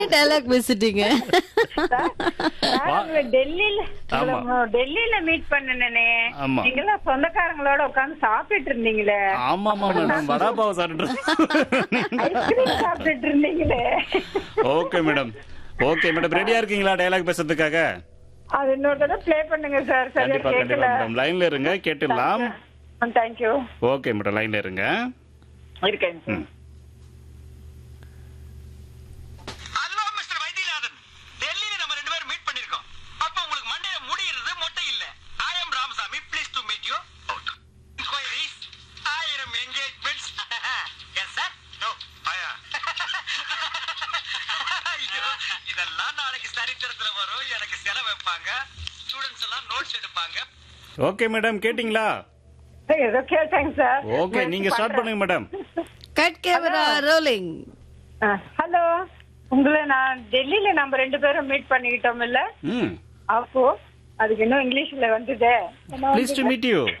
Dialogue பேசிட்டீங்க நான் டெல்லியில ஆமா. உங்களை டெல்லியில மீட் பண்ணனே ஆமா. நீங்களாம் சொந்தக்காரங்களோட உட்கார்ந்து சாப்பிட்டுட்டு இருந்தீங்களே ஆமா ஆமா மேடம் வடாபாவை சாப்பிட்டு ஐஸ்கிரீம் சாப்பிட்டுட்டு இருந்தீங்களே ஓகே மேடம் ஓகே மேடம் ரெடியா இருக்கீங்களா டயலாக் பேசுறதுக்காக அது இன்னொரு தடவை ப்ளே பண்ணுங்க சார் சரியா கண்டிப்பா கண்டிப்பா கேட்கல மேடம் லைன்ல இருங்க கேட்டுடலாம் தேங்க்யூ ஓகே மேடம் லைன்ல இருங்க இருக்கேன் சார் ம். ஹலோ மிஸ்டர் வைத்தியநாதன் டெல்லியில நம்ம ரெண்டு பேரும் மீட் பண்ணிருக்கோம் அப்ப உங்களுக்கு மண்டையில முடியிறது மொட்டை இல்ல I am Ramasamy please to meet you enquiries ஆயிரம் என்கேஜ்மெண்ட்ஸ் எஸ் சார் நோ ஐயா ஐயோ இதெல்லாம் நாளைக்கு சரித்திரத்துல வரும் எனக்கு செலவு வைப்பாங்க ஸ்டூடெண்ட்ஸ் எல்லாம் நோட்ஸ் எடுப்பாங்க ஓகே மேடம் கேட்டிங்களா ஏதோ கேட்டேங்க சார் ஓகே நீங்க ஸ்டார்ட் பண்ணுங்க madam cut camera rolling hello உங்களை நான் டெல்லியில நம்ம ரெண்டு பேரும் மீட் பண்ணிக்கிட்டோம் இல்ல ம் அப்போ அதுக்கு இன்னும் இங்கிலீஷ்ல வந்ததே please to meet you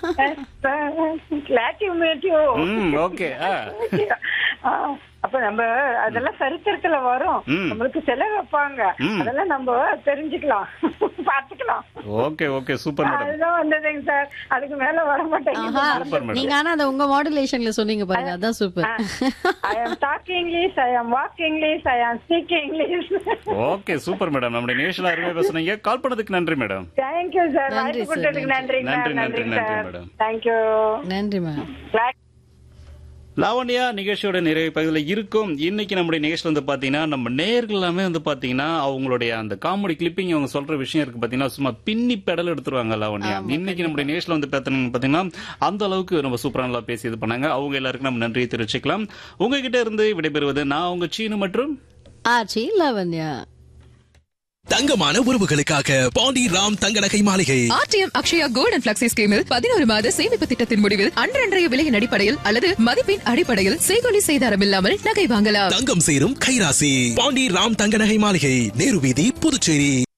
glad you meet you hmm okay ஆ அப்ப நம்ம அதெல்லாம் சரித்திரத்துல வரும் ம். நம்மளுக்கு செலவு வைப்பாங்க ம். அதெல்லாம் நம்ம தெரிஞ்சுக்கலாம் பாத்துக்கலாம் ஓகே ஓகே சூப்பர் மேடம் அதுதான் வந்ததுங்க சார் அதுக்கு மேல வர ஆஹா மாட்டேங்குது Super, madam. நீங்க ஆனா அதை உங்க மாடுலேஷன்ல சொன்னீங்க பாருங்க அதான் சூப்பர் ஐ ஆம் டாக் இங்கிலீஷ் ஐ ஆம் walk English I am speak English okay super madam நம்முடைய நிகழ்ச்சியில் அருமையா பேசுனீங்க கால் பண்ணதுக்கு நன்றி மேடம் தேங்க்யூ சார் நன்றி வாய்ப்பு sir, கொடுத்ததுக்கு நன்றி நன்றி, நன்றி, நன்றி நன்றி, சார் madam. தேங்க்யூ நன்றி மேம் லாவண்யா நிகழ்ச்சியோட நிறைவு பகுதியில் இருக்கும் இன்னைக்கு நம்முடைய நிகழ்ச்சியில் வந்து பாத்தீங்கன்னா நம்ம நேர்கள் எல்லாமே வந்து பாத்தீங்கன்னா அவங்களுடைய அந்த காமெடி கிளிப்பிங் அவங்க சொல்ற விஷயம் இருக்கு பாத்தீங்கன்னா சும்மா பின்னி பெடல் எடுத்துருவாங்க லாவண்யா இன்னைக்கு நம்முடைய நிகழ்ச்சியில் வந்து பாத்தீங்கன்னா பாத்தீங்கன்னா அந்த அளவுக்கு நம்ம சூப்பரா நல்லா பேசி இது பண்ணாங்க அவங்க எல்லாருக்கும் நம்ம நன்றியை தெரிவிச்சுக்கலாம் உங்ககிட்ட இருந்து விடைபெறுவது நான் உங்க சீனு மற்றும் ஆச்சி லவண்யா தங்கமான உறவுகளுக்காக பாண்டி ராம் தங்க நகை மாளிகை RTM Akshaya gold and flexi ஸ்கீமில் பதினோரு மாத சேமிப்பு திட்டத்தின் முடிவில் அன்றன்றைய விலையின் அடிப்படையில் அல்லது மதிப்பின் அடிப்படையில் செய்கொலி செய்தாரம் இல்லாமல் நகை வாங்கலாம் தங்கம் சேரும் கைராசி பாண்டி ராம் தங்க நகை மாளிகை நேரு வீதி புதுச்சேரி